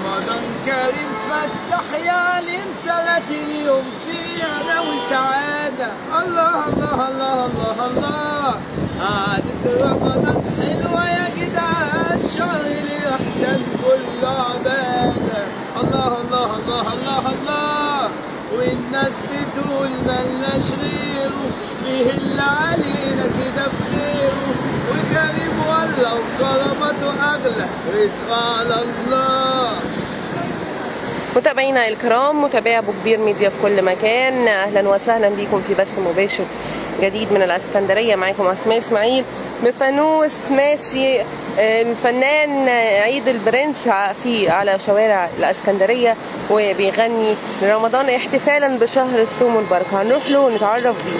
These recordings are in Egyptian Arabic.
رمضان كريم فتح يا انت اليوم فيها ناوي سعادة الله الله الله الله الله قعدة رمضان حلوة يا جدعان شهر الإحسان كله عبادة الله الله الله الله الله والناس بتقول ملناش غيره بيهل علينا كده بخيره وكريم ولا وكرامته أغلى رزق على الله متابعينا الكرام متابعي ابو كبير ميديا في كل مكان اهلا وسهلا بكم في بث مباشر جديد من الاسكندريه معاكم اسماء اسماعيل بفانوس ماشي الفنان عيد البرنس في على شوارع الاسكندريه وبيغني لرمضان احتفالا بشهر الصوم والبركه هنروح له ونتعرف بيه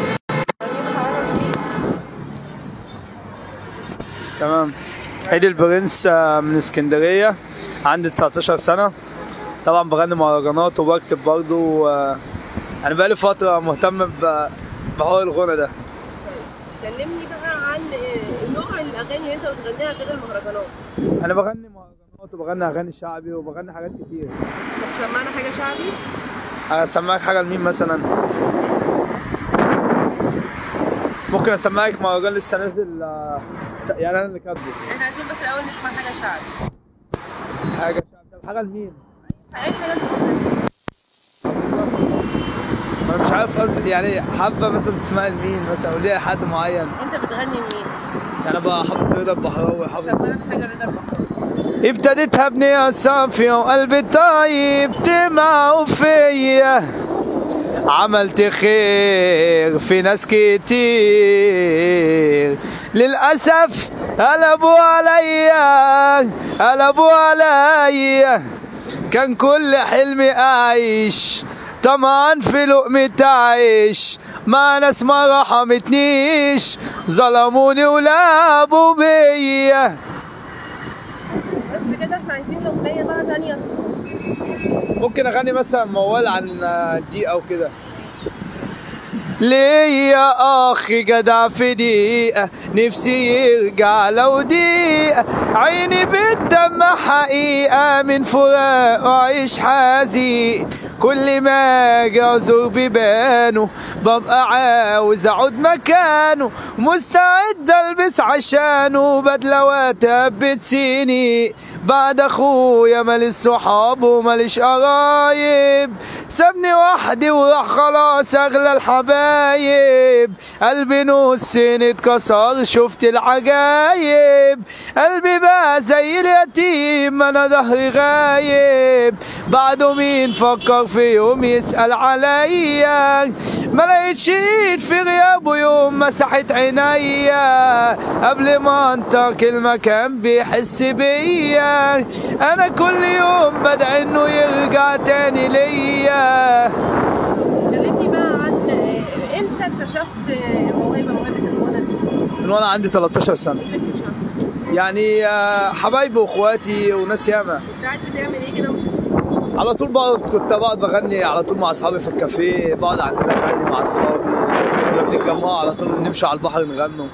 تمام عيد البرنس آه، من اسكندرية عندي 19 سنة طبعا بغني مهرجانات وبكتب برضه آه، أنا بقالي فترة مهتم ب- بحوار الغنى ده كلمني بقى عن نوع الاغاني اللي انت بتغنيها غير المهرجانات أنا بغني مهرجانات وبغني أغاني شعبي وبغني حاجات كتير طب سمعنا حاجه شعبي أسمعك حاجة لمين مثلا ممكن أسمعك مهرجان لسه نازل آه، يعني أنا اللي كاتبه احنا عايزين بس الاول نسمع حاجه شعبي حاجة شعبي طب حاجة لمين؟ اي حاجه انت بتغنيها. أنا مش عارف قصدي يعني حابة مثلا تسمعي لمين مثلا وليه حد معين انت بتغني لمين يعني بقى حافظ رضا البحراوي حافظ سمعنا حاجه رضا البحراوي ابتديتها بنية صافية وقلبي طيب تمعوا فيا عملت خير في ناس كتير للأسف قلبوا عليا قلبوا عليا كان كل حلمي أعيش طمعا في لقمة عيش مع ناس ما رحمتنيش ظلموني ولعبوا بيا بس كده احنا عايزين اغنيه بقى تانية ممكن اغني مثلا موال عن دي او كده ليا اخ جدع في دقيقة نفسي يرجع لو دقيقة عيني بالدم حقيقة من فراق عيش حزين كل ما اجي ازور بيبانه ببقى عاوز اقعد مكانه مستعد البس عشانه بدله واتبت سنين بعد اخويا ماليش صحاب وماليش قرايب سابني وحدي وراح خلاص اغلى الحبايب قلبي نص اتكسر شفت العجايب قلبي بقى زي اليتيم انا ظهري غايب بعده مين فكر في يوم يسأل عليا ما لقيتش ايد في غيابه يوم مسحت عينيا قبل ما انطق المكان بيحس بيا انا كل يوم بدعي انه يرجع تاني ليا كلمني بقى عن آه، امتى اكتشفت موهبه موهبه الغنى دي من وانا عندي 13 سنه ايه اللي اكتشفته؟ يعني آه، حبايبي واخواتي وناس ياما كنت قاعد بتعمل ايه كده على طول بقعد كنت بقعد بغني على طول مع اصحابي في الكافيه بقعد عندنا اغني مع اصحابي كنا بنتجمع على طول نمشي على البحر نغنوا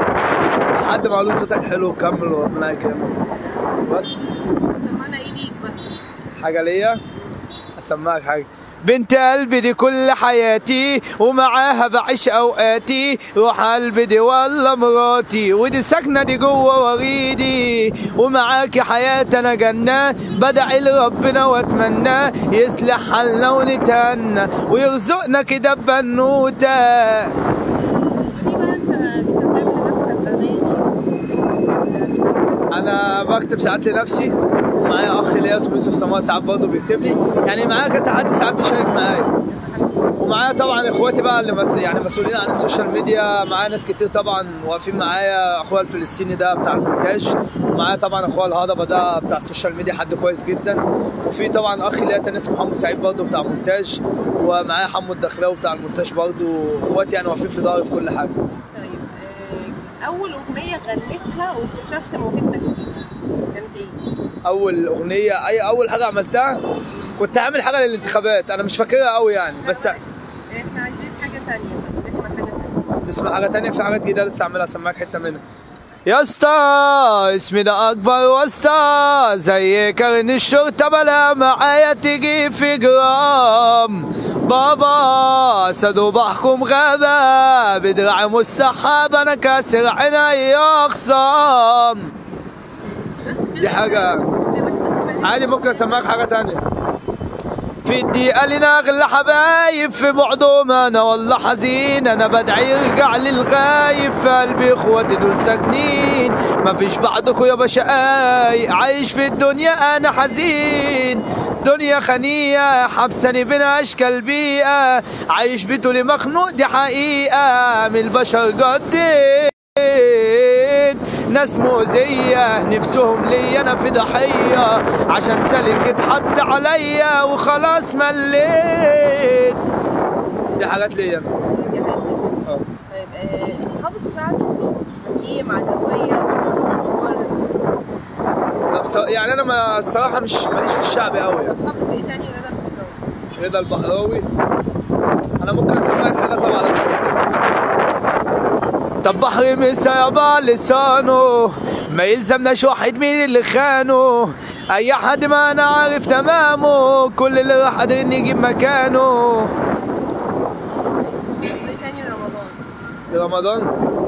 لحد ما قالوا صوتك حلو كمل وربنا يكرمك بس سمعنا ايه ليك بقى حاجه ليا اسمعك حاجه بنت قلبي دي كل حياتي ومعاها بعيش اوقاتي روح قلبي دي والله مراتي ودي ساكنه دي جوه وريدي ومعاكي حياتي انا جنه بدعي لربنا واتمنى يصلح حالنا ونتهنى ويرزقنا كده ببنوته قولي بقى انت بتعمل لنفسك اغاني انا بكتب ساعات لنفسي معايا اخ ليا اسمه يوسف سماء ساعات برضه بيكتب لي يعني معايا كذا حد ساعات بيشارك معايا ومعايا طبعا اخواتي بقى اللي مس... يعني مسؤولين عن السوشيال ميديا معايا ناس كتير طبعا واقفين معايا اخويا الفلسطيني ده بتاع المونتاج ومعايا طبعا اخويا الهضبه ده بتاع السوشيال ميديا حد كويس جدا وفي طبعا اخ ليا تاني اسمه حمو سعيد برضه بتاع مونتاج ومعايا حمو الدخلاوي بتاع المونتاج برضه اخواتي يعني واقفين في ظهري في كل حاجه طيب آه، اول اغنيه غنيتها واكتشفت موهبتك فيها كانت ايه؟ اول اغنيه اي اول حاجه عملتها كنت عامل حاجه للانتخابات انا مش فاكرها قوي يعني بس احنا عايزين حاجه تانية نسمع حاجه تانية نسمع حاجه تانية في حاجات جديده لسه عاملها اسمعك حته منها يا اسطى اسمي ده اكبر واسطى زي كارن الشرطه بلا معايا تيجي في جرام بابا سدوا بحكم غابة بدرع مسحب انا كاسر عيني اخصام دي حاجة عادي ممكن اسمعك حاجة تانية في الدقيقة لنا اغلى حبايب في بعضهم انا والله حزين انا بدعي يرجع للغايب في قلبي اخواتي دول ساكنين مفيش بعدكوا يا بشقاي عايش في الدنيا انا حزين دنيا خنية حبسني بين اشكال بيئة عايش بطولي مخنوق دي حقيقة من البشر قدين ناس مؤذية نفسهم لي انا في ضحية عشان سلك اتحط عليا وخلاص مليت دي حاجات ليا انا اه. طيب آه، حافظ شعبي حكيم عدوية لا بص- يعني انا ما الصراحة مش ماليش في الشعب قوي يعني حافظ ايه تاني رضا الفكراوي رضا البحراوي انا ممكن اسمعك حاجة طبعا اسمعك طب بحر مسيبة لسانه ما يلزمناش واحد مين اللي خانه اي حد ما انا عارف تمامه كل اللي راح قادر نجيب مكانه ايه تاني رمضان في رمضان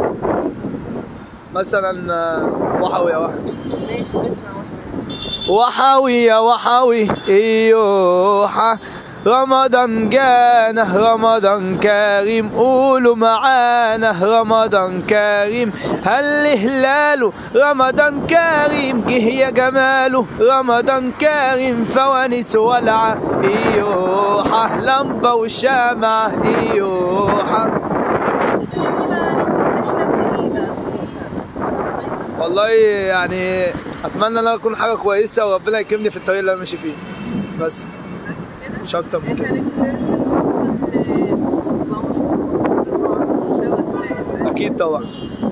مثلا آه، وحوي يا واحد ماشي نسمع واحد وحوي يا وحوي ايوحة رمضان جانا رمضان كريم قولوا معانا رمضان كريم هل هلاله رمضان كريم جه يا جماله رمضان كريم فوانيس ولعة ايوحة لمبة وشمعة ايوحة كلمني بقى انت بتحلم بايه بقى والله يعني اتمنى ان انا اكون حاجه كويسه وربنا يكرمني في الطريق اللي انا ماشي فيه بس بس كده مش اكتر من انت كده نفسك نفسك توصل مع مشروع اكيد طبعا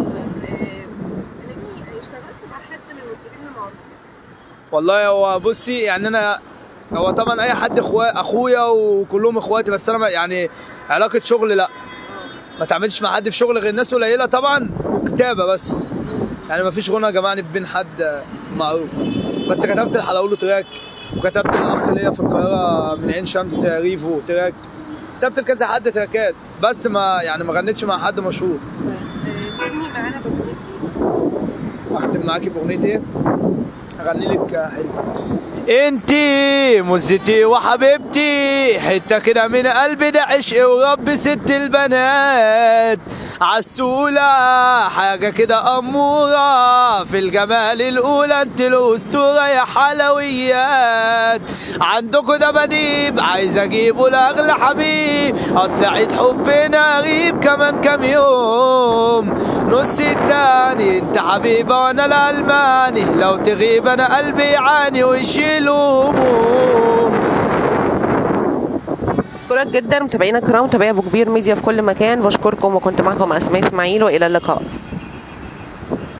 اشتغلت مع حد من المطربين المعروفين والله هو بصي يعني انا هو طبعا اي حد اخويا اخويا وكلهم اخواتي بس انا ما- يعني علاقه شغل لا ما تعملش مع حد في شغل غير ناس قليله طبعا وكتابه بس يعني ما فيش غنى جمعني بين حد معروف بس كتبت الحلاولو تراك وكتبت الاخ ليا في القاهره من عين شمس ريفو تراك كتبت لكذا حد تراكات بس ما يعني ما غنيتش مع حد مشهور فيلمي معانا بأغنية اختم معاكي باغنيه ايه اغني لك حلو انتي مزتي وحبيبتي حته كده من قلبي ده عشق ورب ست البنات عسولة حاجة كده أمورة في الجمال الأولى انت الأسطورة يا حلويات عندكوا ده بديب عايز أجيبه لأغلى حبيب أصل عيد حبنا غريب كمان كام يوم نص التاني انت حبيبة وانا الألماني لو تغيب انا قلبي يعاني ويشيل هموم بشكرك جدا متابعينا الكرام متابعي ابو كبير ميديا في كل مكان بشكركم وكنت معكم اسماء اسماعيل والى اللقاء